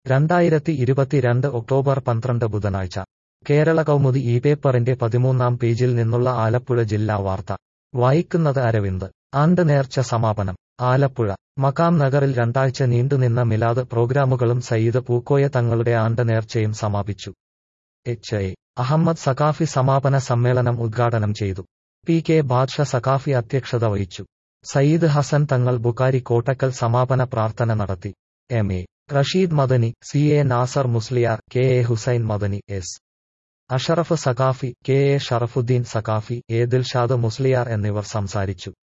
രണ്ടായിരത്തി ഇരുപത്തിരണ്ട് ഒക്ടോബർ പന്ത്രണ്ട് ബുധനാഴ്ച കേരള കൗമുദി ഈ പേപ്പറിന്റെ പതിമൂന്നാം പേജിൽ നിന്നുള്ള ആലപ്പുഴ ജില്ലാ വാർത്ത വായിക്കുന്നത് അരവിന്ദ് ആണ്ട് നേർച്ച സമാപനം ആലപ്പുഴ മക്കാം നഗറിൽ രണ്ടാഴ്ച നീണ്ടുനിന്ന മിലാദ് പ്രോഗ്രാമുകളും സയ്യിദ് പൂക്കോയ തങ്ങളുടെ ആണ്ട് നേർച്ചയും സമാപിച്ചു എച്ച് എ അഹമ്മദ് സഖാഫി സമാപന സമ്മേളനം ഉദ്ഘാടനം ചെയ്തു പി കെ ബാദ്ഷ സഖാഫി അധ്യക്ഷത വഹിച്ചു സയ്യിദ് ഹസൻ തങ്ങൾ ബുക്കാരി കോട്ടക്കൽ സമാപന പ്രാർത്ഥന നടത്തി M A Rasheed Madani C A Nasar Musliyar K A Hussain Madani S Ashraf Saqafi K A Sharafuddin Saqafi A Dilshad Musliyar എന്നിവർ സംസാരിച്ചു